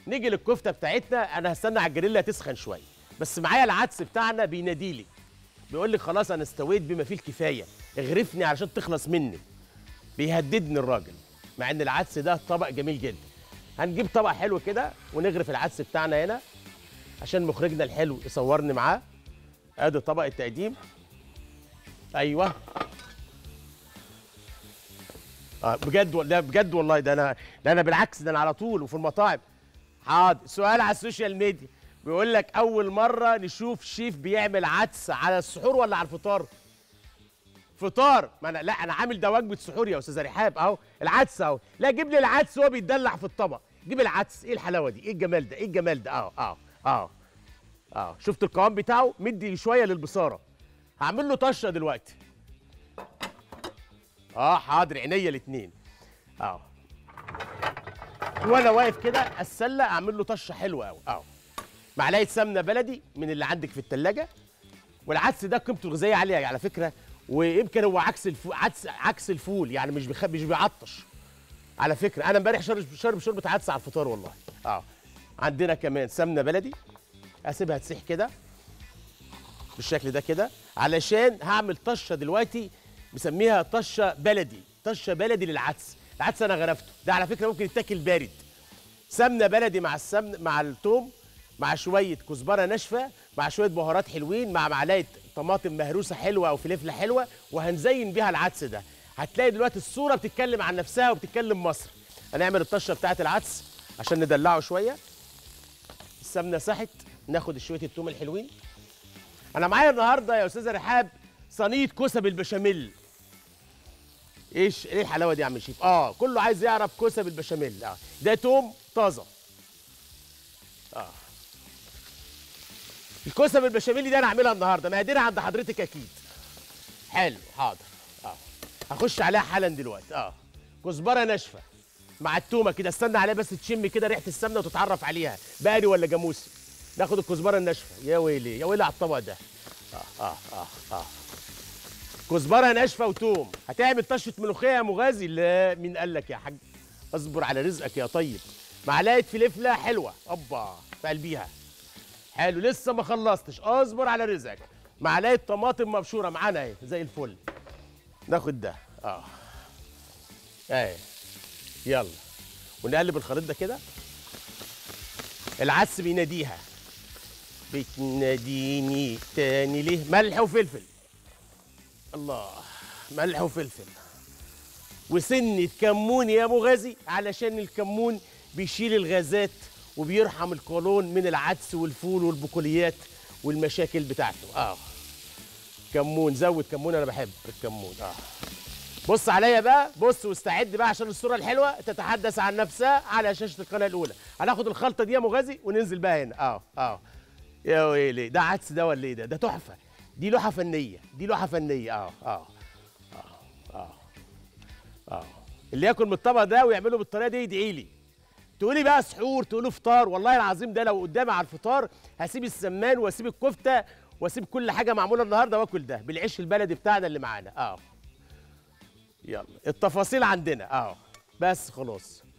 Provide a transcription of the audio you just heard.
نيجي للكفته بتاعتنا انا هستنى على الجريلا تسخن شويه بس معايا العدس بتاعنا بيناديلي بيقول لي خلاص انا استويت بما فيه الكفايه اغرفني علشان تخلص مني بيهددني الراجل مع ان العدس ده طبق جميل جدا هنجيب طبق حلو كده ونغرف العدس بتاعنا هنا عشان مخرجنا الحلو يصورني معاه ادي طبق التقديم ايوه اه بجد ولا بجد والله ده انا ده انا بالعكس ده انا على طول وفي المطاعم حاضر سؤال على السوشيال ميديا بيقول لك اول مره نشوف شيف بيعمل عدس على السحور ولا على الفطار فطار ما انا لا انا عامل ده وجبه سحور يا استاذه رحاب اهو العدس اهو لا جيب لي العدس وهو بيتدلع في الطبق جيب العدس ايه الحلاوه دي ايه الجمال ده ايه الجمال ده اهو اهو اهو اهو شفت القوام بتاعه مدي شويه للبصاره هعمل له طشه دلوقتي اه حاضر عينيا الاثنين اهو وانا واقف كده السله اعمل له طشه حلوه قوي اهو معلقه سمنه بلدي من اللي عندك في الثلاجه والعدس ده قيمته الغذائيه عاليه على فكره ويمكن هو عكس الفول عدس عكس الفول يعني مش بخ... مش بيعطش على فكره انا امبارح شارب شارب شوربه عدس على الفطار والله اه عندنا كمان سمنه بلدي اسيبها تسيح كده بالشكل ده كده علشان هعمل طشه دلوقتي مسميها طشه بلدي طشه بلدي للعدس العدس انا غرفته ده على فكره ممكن يتاكل بارد سمنه بلدي مع السمن مع الثوم مع شويه كزبره ناشفه مع شويه بهارات حلوين مع معلقه طماطم مهروسه حلوه او فلفله حلوه وهنزين بيها العدس ده هتلاقي دلوقتي الصوره بتتكلم عن نفسها وبتتكلم مصر هنعمل الطشه بتاعت العدس عشان ندلعه شويه السمنه ساحت ناخد شويه التوم الحلوين انا معايا النهارده يا استاذه رحاب صينيه كوسه بالبشاميل ايش ايه الحلاوه دي يا عم شيف اه كله عايز يعرف كوسه بالبشاميل اه ده توم طازه اه الكوسه بالبشاميل دي انا هعملها النهارده مقاديرها عند حضرتك اكيد حلو حاضر اه هخش عليها حالا دلوقتي اه كزبره ناشفه مع التومه كده استنى عليها بس تشم كده ريحه السمنه وتتعرف عليها باري ولا جاموسي ناخد الكزبره الناشفه يا ويلي يا ويلي على الطبق ده اه اه اه اه كزبره ناشفه وتوم هتعمل طشه ملوخيه يا مغازي لا مين قال لك يا حاج اصبر على رزقك يا طيب معلقه فلفله حلوه اوبا في قلبيها حلو لسه ما خلصتش اصبر على رزقك معلقه طماطم مبشوره معانا اهي زي الفل ناخد ده اه اهي يلا ونقلب الخليط ده كده العدس بيناديها بتناديني تاني ليه ملح وفلفل الله ملح وفلفل وسنة كمون يا مغازي علشان الكمون بيشيل الغازات وبيرحم القولون من العدس والفول والبقوليات والمشاكل بتاعته اه كمون زود كمون انا بحب الكمون اه بص عليا بقى بص واستعد بقى عشان الصوره الحلوه تتحدث عن نفسها على شاشه القناه الاولى هناخد الخلطه دي يا مغازي وننزل بقى هنا اه اه يا ويلي ده عدس ده ولا ايه ده ده تحفه دي لوحه فنيه دي لوحه فنيه اه اه اه اه اه اللي ياكل من الطبق ده ويعمله بالطريقه دي يدعي لي تقولي بقى سحور تقولوا فطار والله العظيم ده لو قدامي على الفطار هسيب السمان واسيب الكفته واسيب كل حاجه معموله النهارده واكل ده بالعيش البلدي بتاعنا اللي معانا اه يلا التفاصيل عندنا اه بس خلاص